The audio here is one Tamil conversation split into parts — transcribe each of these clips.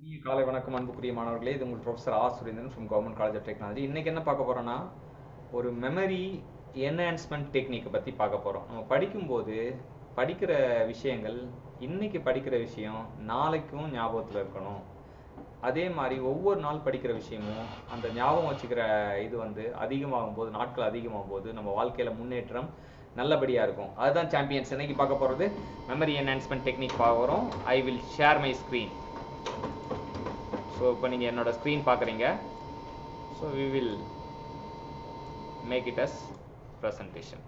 இனிய காலை வணக்கம் அன்புக்குரிய மாணவர்களே இது உங்கள் professor R Surendran from government college of technology இன்னைக்கு என்ன பார்க்க போறோம்னா ஒரு மெமரி என்ஹான்ஸ்மெண்ட் டெக்னிக்கை பற்றி பார்க்க போகிறோம் நம்ம படிக்கும்போது படிக்கிற விஷயங்கள் இன்னைக்கு படிக்கிற விஷயம் நாளைக்கும் ஞாபகத்தில் இருக்கணும் அதே மாதிரி ஒவ்வொரு நாள் படிக்கிற விஷயமும் அந்த ஞாபகம் வச்சுக்கிற இது வந்து அதிகமாகும் போது நாட்கள் அதிகமாகும் போது நம்ம வாழ்க்கையில் முன்னேற்றம் நல்லபடியாக இருக்கும் அதுதான் சாம்பியன்ஸ் இன்னைக்கு பார்க்க போகிறது மெமரி என்ஹான்ஸ்மெண்ட் டெக்னிக் பார்க்க போகிறோம் I will share my screen so இப்போ நீங்கள் என்னோட ஸ்க்ரீன் பார்க்குறீங்க so we will make it as presentation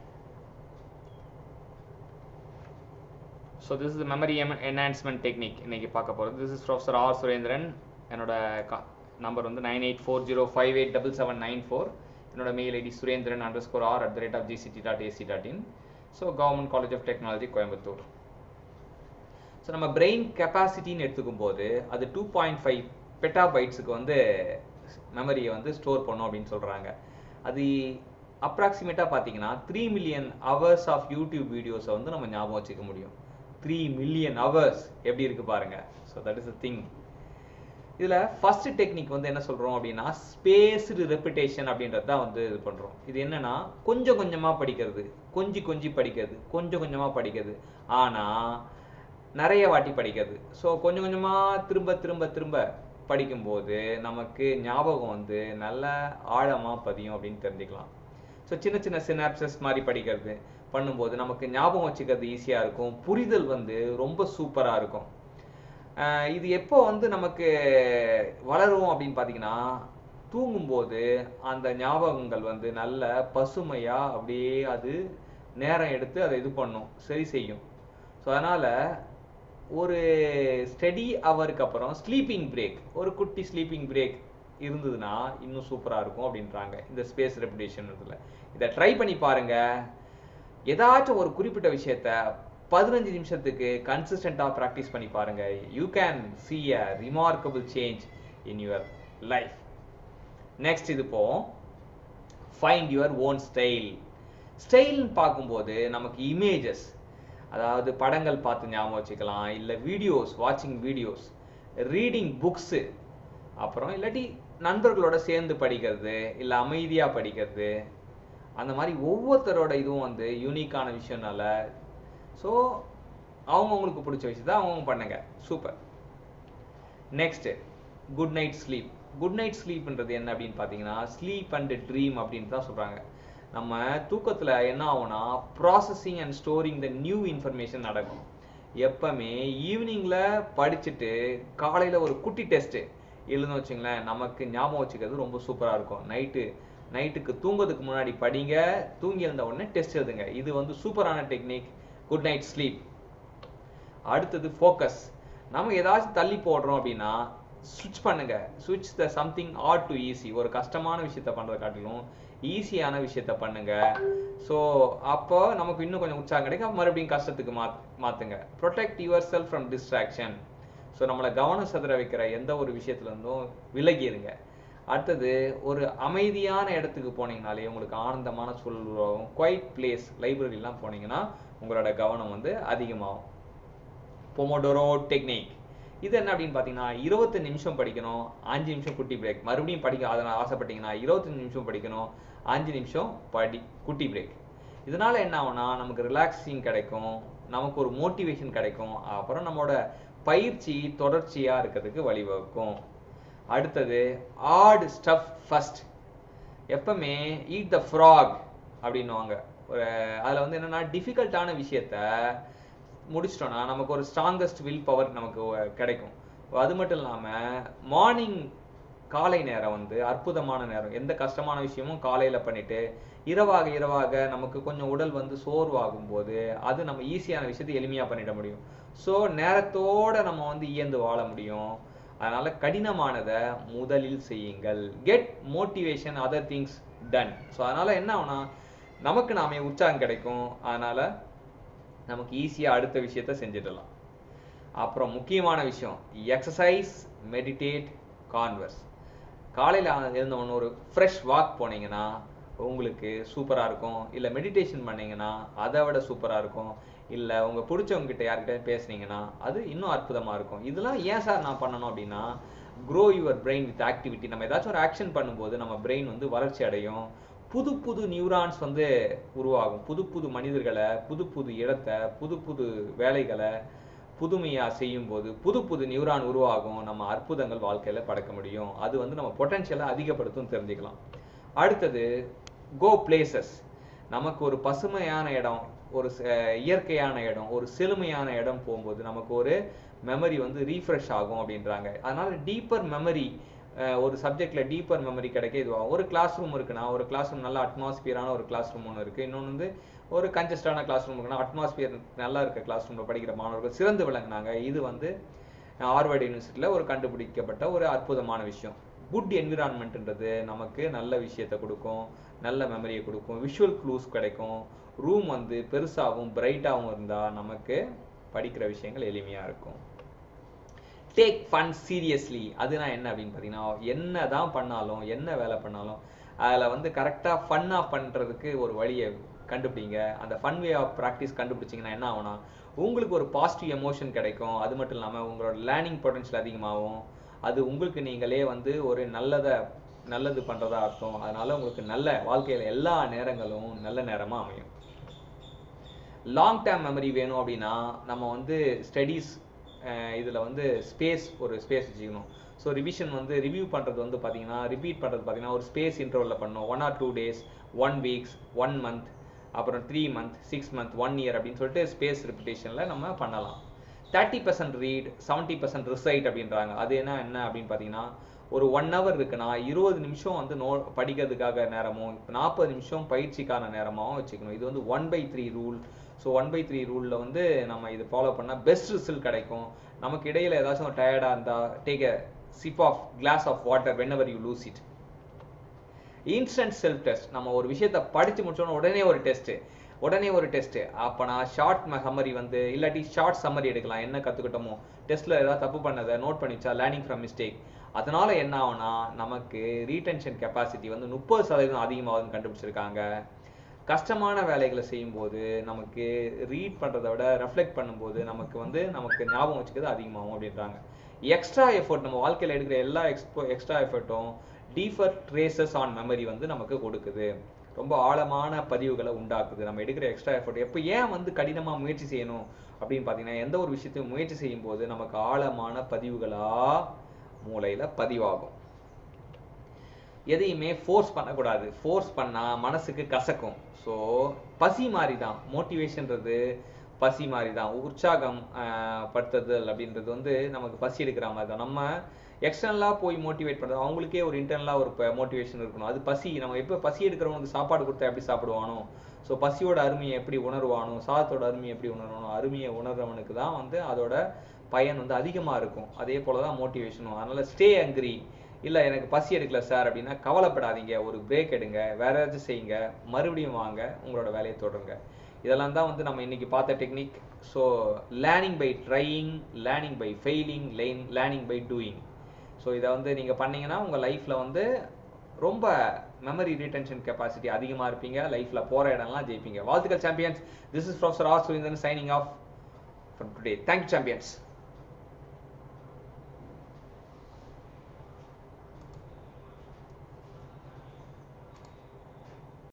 so this is memory enhancement technique இன்னைக்கு பார்க்க போகிறது this is professor R Surendran என்னோட நம்பர் வந்து nine eight four zero five eight double seven nine four என்னோட mail ID Surendran underscore R at the rate of GCT dot AC dot in so government college of technology Coimbatore so நம்ம பிரெயின் கெப்பாசிட்டின்னு எடுத்துக்கும் போது அது டூ பாயிண்ட் ஃபைவ் பெட்டாபைட்ஸுக்கு வந்து மெமரியை வந்து ஸ்டோர் பண்ணும் அப்படின்னு சொல்கிறாங்க அது அப்ராக்சிமேட்டாக பார்த்தீங்கன்னா three million hours of YouTube வீடியோஸை வந்து நம்ம ஞாபகம் வச்சுக்க முடியும் த்ரீ மில்லியன் ஹவர்ஸ் எப்படி இருக்கு பாருங்க so that is a thing இதில் ஃபர்ஸ்ட் டெக்னிக் வந்து என்ன சொல்கிறோம் அப்படின்னா ஸ்பேஸ்டு ரெப்புடேஷன் அப்படின்றது தான் வந்து இது பண்ணுறோம் இது என்னன்னா கொஞ்சம் கொஞ்சமாக படிக்கிறது கொஞ்சி கொஞ்சி படிக்கிறது கொஞ்சம் கொஞ்சமாக படிக்கிறது ஆனால் நிறைய வாட்டி படிக்கிறது ஸோ கொஞ்சம் கொஞ்சமாக திரும்ப திரும்ப திரும்ப படிக்கும்போது நமக்கு ஞாபகம் வந்து நல்ல ஆழமாக பதியும் அப்படின்னு தெரிஞ்சுக்கலாம் ஸோ சின்ன சின்ன சினாப்சஸ் மாதிரி படிக்கிறது பண்ணும்போது நமக்கு ஞாபகம் வச்சுக்கிறது ஈஸியாக இருக்கும் புரிதல் வந்து ரொம்ப சூப்பராக இருக்கும் இது எப்போ வந்து நமக்கு வளரும் அப்படின்னு பார்த்தீங்கன்னா தூங்கும்போது அந்த ஞாபகங்கள் வந்து நல்ல பசுமையாக அப்படியே அது நேரம் எடுத்து அதை இது பண்ணும் சரி செய்யும் ஸோ அதனால் ஒரு ஸ்டடி ஹவருக்கு அப்புறம் ஸ்லீப்பிங் பிரேக் ஒரு குட்டி ஸ்லீப்பிங் பிரேக் இருந்ததுன்னா இன்னும் சூப்பராக இருக்கும் அப்படின்றாங்க இந்த ஸ்பேஸ் ரெப்புடேஷன் இதில் இதை ட்ரை பண்ணி பாருங்க ஏதாச்சும் ஒரு குறிப்பிட்ட விஷயத்த பதினஞ்சு நிமிஷத்துக்கு கன்சிஸ்டண்ட்டாக ப்ராக்டிஸ் பண்ணி பாருங்க you can see a remarkable change in your life next இது போ ஃபைண்ட் யுவர் ஓன் ஸ்டைல் ஸ்டைல்னு பார்க்கும்போது நமக்கு இமேஜஸ் அதாவது படங்கள் பார்த்து ஞாபகம் வச்சுக்கலாம் இல்லை வீடியோஸ் வாட்சிங் வீடியோஸ் ரீடிங் புக்ஸு அப்புறம் இல்லாட்டி நண்பர்களோட சேர்ந்து படிக்கிறது இல்லை அமைதியாக படிக்கிறது அந்த மாதிரி ஒவ்வொருத்தரோட இதுவும் வந்து யூனிக்கான விஷயம்னால ஸோ அவங்கவுங்களுக்கு பிடிச்ச விஷயத்த அவங்கவுங்க பண்ணுங்க super next good night sleep good night ஸ்லீப்ன்றது என்ன அப்படின்னு பார்த்தீங்கன்னா ஸ்லீப் அண்ட் ட்ரீம் அப்படின்னு தான் சொல்கிறாங்க நம்ம தூக்கத்தில் என்ன ஆகும்னா processing and storing the new information நடக்கும் எப்பவுமே ஈவினிங்கில் படிச்சுட்டு காலையில் ஒரு குட்டி டெஸ்ட்டு எழுதுன்னு வச்சுங்களேன் நமக்கு ஞாபகம் வச்சுக்கிறது ரொம்ப சூப்பராக இருக்கும் நைட்டு நைட்டுக்கு தூங்குறதுக்கு முன்னாடி படிங்க தூங்கி எழுந்த உடனே டெஸ்ட் எழுதுங்க இது வந்து சூப்பரான டெக்னிக் குட் நைட் ஸ்லீப் அடுத்தது ஃபோக்கஸ் நம்ம ஏதாச்சும் தள்ளி போடுறோம் அப்படின்னா சுவிட்ச் பண்ணுங்க சுவிட்ச் the something hard to easy ஒரு கஷ்டமான விஷயத்த பண்ணுறதை காட்டிலும் ஈஸியான விஷயத்த பண்ணுங்க ஸோ அப்போ நமக்கு இன்னும் கொஞ்சம் உற்சாகம் கிடைக்கும் மறுபடியும் கஷ்டத்துக்கு மாத் மாற்றுங்க protect yourself from distraction so நம்மளை கவனம் செதற வைக்கிற எந்த ஒரு விஷயத்துலேருந்தும் விலகிருங்க அடுத்தது ஒரு அமைதியான இடத்துக்கு போனீங்கனாலே உங்களுக்கு ஆனந்தமான சூழல் உருவாகும் குவைட் பிளேஸ் லைப்ரரிலாம் போனீங்கன்னா உங்களோட கவனம் வந்து அதிகமாகும் பொமோடோரோ டெக்னிக் இது என்ன அப்படின்னு பார்த்தீங்கன்னா இருபத்தஞ்சு நிமிஷம் படிக்கணும் அஞ்சு நிமிஷம் குட்டி பிரேக் மறுபடியும் படிக்க அதை ஆசைப்பட்டீங்கன்னா இருபத்தஞ்சு நிமிஷம் படிக்கணும் அஞ்சு நிமிஷம் படி குட்டி பிரேக் இதனால என்ன ஆகும்னா நமக்கு ரிலாக்ஸிங் கிடைக்கும் நமக்கு ஒரு மோட்டிவேஷன் கிடைக்கும் அப்புறம் நம்மளோட பயிற்சி தொடர்ச்சியாக இருக்கிறதுக்கு வழிவகுக்கும் அடுத்தது ஆட் ஸ்டஃப் ஃபர்ஸ்ட் எப்பவுமே ஈட் த ஃப்ராக் அப்படின்னுவாங்க ஒரு அதில் வந்து என்னென்னா டிஃபிகல்ட்டான விஷயத்த முடிச்சிட்டோன்னா நமக்கு ஒரு ஸ்ட்ராங்கஸ்ட் வில் பவர் நமக்கு கிடைக்கும் அது மட்டும் இல்லாமல் மார்னிங் காலை நேரம் வந்து அற்புதமான நேரம் எந்த கஷ்டமான விஷயமும் காலையில் பண்ணிட்டு இரவாக இரவாக நமக்கு கொஞ்சம் உடல் வந்து சோர்வாகும் போது அது நம்ம ஈஸியான விஷயத்தை எளிமையாக பண்ணிட முடியும் ஸோ நேரத்தோட நம்ம வந்து இயந்து வாழ முடியும் அதனால கடினமானதை முதலில் செய்யுங்கள் get motivation other things done so அதனால என்ன ஆகும்னா நமக்கு நாமே உற்சாகம் கிடைக்கும் அதனால நமக்கு ஈஸியாக அடுத்த விஷயத்த செஞ்சிடலாம் அப்புறம் முக்கியமான விஷயம் எக்ஸசைஸ் மெடிடேட் கான்வர்ஸ் காலையில் இருந்தவொன்னு ஒரு ஃப்ரெஷ் வாக் போனீங்கன்னா உங்களுக்கு சூப்பராக இருக்கும் இல்லை மெடிடேஷன் பண்ணீங்கன்னா அதை விட சூப்பராக இருக்கும் இல்லை உங்கள் பிடிச்சவங்க கிட்ட யார்கிட்ட பேசுனீங்கன்னா அது இன்னும் அற்புதமாக இருக்கும் இதெல்லாம் ஏன் சார் நான் பண்ணணும் அப்படின்னா grow your brain with activity நம்ம ஏதாச்சும் ஒரு ஆக்ஷன் பண்ணும்போது நம்ம பிரெயின் வந்து வளர்ச்சி அடையும் புது புது நியூரான்ஸ் வந்து உருவாகும் புது புது மனிதர்களை புது புது இடத்தை புது புது வேலைகளை புதுமையாக செய்யும்போது புது புது நியூரான் உருவாகும் நம்ம அற்புதங்கள் வாழ்க்கையில் படைக்க முடியும் அது வந்து நம்ம பொட்டன்ஷியலை அதிகப்படுத்தும் தெரிஞ்சுக்கலாம் அடுத்தது கோ பிளேசஸ் நமக்கு ஒரு பசுமையான இடம் ஒரு ச- இயற்கையான இடம் ஒரு செழுமையான இடம் போகும்போது நமக்கு ஒரு மெமரி வந்து ரீஃப்ரெஷ் ஆகும் அப்படின்றாங்க அதனால டீப்பர் மெமரி ஒரு சப்ஜெக்ட்ல டீப்பர் மெமரி கிடைக்க இதுவாகும் ஒரு கிளாஸ் ரூம் இருக்குன்னா ஒரு கிளாஸ் ரூம் நல்ல அட்மாஸ்பியரான ஒரு கிளாஸ் ரூம் ஒன்று இருக்கு இன்னொன்று வந்து ஒரு கன்ஜஸ்டான கிளாஸ் ரூம் இருக்குன்னா அட்மாஸ்பியர் நல்லா இருக்க கிளாஸ் ரூம்ல படிக்கிற மாணவர்கள் சிறந்து விளங்குனாங்க இது வந்து ஹார்வர்ட் யூனிவர்சிட்டியில் ஒரு கண்டுபிடிக்கப்பட்ட ஒரு அற்புதமான விஷயம் குட் என்விரான்மெண்ட்ன்றது நமக்கு நல்ல விஷயத்தை கொடுக்கும் நல்ல மெமரியை கொடுக்கும் விஷுவல் க்ளூஸ் கிடைக்கும் ரூம் வந்து பெருசாகவும் பிரைட்டாகவும் இருந்தால் நமக்கு படிக்கிற விஷயங்கள் எளிமையாக இருக்கும் டேக் ஃபன் சீரியஸ்லி அதுனா என்ன அப்படின்னு பார்த்தீங்கன்னா என்ன தான் பண்ணாலும் என்ன வேலை பண்ணாலும் அதில் வந்து கரெக்டாக ஃபன்னாக பண்ணுறதுக்கு ஒரு வழியை கண்டுபிடிங்க அந்த ஃபன் வே ஆஃப் ப்ராக்டிஸ் கண்டுபிடிச்சிங்கன்னா என்ன ஆகும்னா உங்களுக்கு ஒரு பாசிட்டிவ் எமோஷன் கிடைக்கும் அது மட்டும் இல்லாமல் உங்களோட லேர்னிங் பொட்டன்ஷியல் அதிகமாகும் அது உங்களுக்கு நீங்களே வந்து ஒரு நல்லதை நல்லது பண்ணுறதா அர்த்தம் அதனால உங்களுக்கு நல்ல வாழ்க்கையில் எல்லா நேரங்களும் நல்ல நேரமாக அமையும் லாங் டேர்ம் மெமரி வேணும் அப்படின்னா நம்ம வந்து ஸ்டடீஸ் இதில் வந்து ஸ்பேஸ் ஒரு ஸ்பேஸ் வச்சுக்கணும் ஸோ ரிவிஷன் வந்து ரிவ்யூ பண்ணுறது வந்து பார்த்தீங்கன்னா ரிப்பீட் பண்ணுறது பார்த்தீங்கன்னா ஒரு ஸ்பேஸ் இன்டர்வலில் பண்ணணும் one or two days one weeks one month அப்புறம் three month six month one year அப்படின்னு சொல்லிட்டு ஸ்பேஸ் ரிப்பிட்டேஷனில் நம்ம பண்ணலாம் thirty percent read seventy percent recite அப்படின்றாங்க அது என்ன என்ன அப்படின்னு பார்த்தீங்கன்னா ஒரு ஒன் ஹவர் இருக்குன்னா இருபது நிமிஷம் வந்து நோ படிக்கிறதுக்காக நேரமும் நாற்பது நிமிஷம் பயிற்சிக்கான நேரமாகவும் வச்சுக்கணும் இது வந்து one by three rule so one by three ரூலில் வந்து நம்ம இது ஃபாலோ பண்ணால் பெஸ்ட் ரிசல்ட் கிடைக்கும் நமக்கு இடையில ஏதாச்சும் டயர்டாக இருந்தால் take a sip of glass of water whenever you lose it instant self test நம்ம ஒரு விஷயத்தை படிச்சு முடிச்சோன்னா உடனே ஒரு டெஸ்ட் உடனே ஒரு டெஸ்ட் அப்போ நான் ஷார்ட் சம்மரி வந்து இல்லாட்டி ஷார்ட் சம்மரி எடுக்கலாம் என்ன கற்றுக்கிட்டோமோ டெஸ்ட்டில் ஏதாவது தப்பு பண்ணதை நோட் பண்ணிச்சா லேர்னிங் ஃப்ரம் மிஸ்டேக் அதனால என்ன ஆகும்னா நமக்கு ரீடென்ஷன் கெப்பாசிட்டி வந்து முப்பது சதவீதம் அதிகமாகுதுன்னு கண்டுபிடிச்சிருக்காங்க கஷ்டமான வேலைகளை செய்யும்போது நமக்கு ரீட் பண்ணுறதை விட ரெஃப்ளெக்ட் பண்ணும்போது நமக்கு வந்து நமக்கு ஞாபகம் வச்சுக்கிறது அதிகமாகும் அப்படின்றாங்க எக்ஸ்ட்ரா எஃபர்ட் நம்ம வாழ்க்கையில் எடுக்கிற எல்லா எக்ஸ்போ எக்ஸ்ட்ரா எஃபர்ட்டும் டீஃபர் ட்ரேசஸ் ஆன் மெமரி வந்து நமக்கு கொடுக்குது ரொம்ப ஆழமான பதிவுகளை உண்டாக்குது நம்ம எடுக்கிற எக்ஸ்ட்ரா எஃபர்ட் எப்போ ஏன் வந்து கடினமாக முயற்சி செய்யணும் அப்படின்னு பார்த்தீங்கன்னா எந்த ஒரு விஷயத்தையும் முயற்சி செய்யும் போது நமக்கு ஆழமான பதிவுகளா மூளையில பதிவாகும் எதையுமே ஃபோர்ஸ் பண்ணக்கூடாது ஃபோர்ஸ் பண்ணா மனசுக்கு கசக்கும் ஸோ பசி மாதிரி தான் மோட்டிவேஷன்றது பசி மாதிரி தான் உற்சாகம் ஆஹ், படுத்துதல் அப்படின்றது வந்து நமக்கு பசி எடுக்கிற மாதிரி தான் நம்ம எக்ஸ்டர்னலாக போய் மோட்டிவேட் பண்ணுறது அவங்களுக்கே ஒரு இன்டர்னலாக ஒரு மோட்டிவேஷன் இருக்கணும் அது பசி நம்ம எப்போ பசி எடுக்கிறவங்களுக்கு சாப்பாடு கொடுத்தா எப்படி சாப்பிடுவானோ ஸோ பசியோட அருமையை எப்படி உணர்வானோ சாதத்தோட அருமையை எப்படி உணர்வானோ அருமையை உணர்றவனுக்கு தான் வந்து அதோட பயன் வந்து அதிகமாக இருக்கும் அதே போல தான் மோட்டிவேஷனும் அதனால ஸ்டே அங்கிரி இல்லை எனக்கு பசி எடுக்கல சார் அப்படின்னா கவலைப்படாதீங்க ஒரு பிரேக் எடுங்க வேற ஏதாச்சும் செய்யுங்க மறுபடியும் வாங்க உங்களோட வேலையை தொடருங்க இதெல்லாம் தான் வந்து நம்ம இன்னைக்கு பார்த்த technique so learning by trying learning by failing லேன் லேர்னிங் பை டூயிங் ஸோ இதை வந்து நீங்கள் பண்ணீங்கன்னா உங்கள் லைஃப்பில் வந்து ரொம்ப மெமரி ரீடென்ஷன் கெப்பாசிட்டி அதிகமாக இருப்பீங்க லைஃப்பில் போகிற இடம்லாம் ஜெயிப்பீங்க வாழ்த்துக்கள் champions this is professor R Surendran signing off from today thank you champions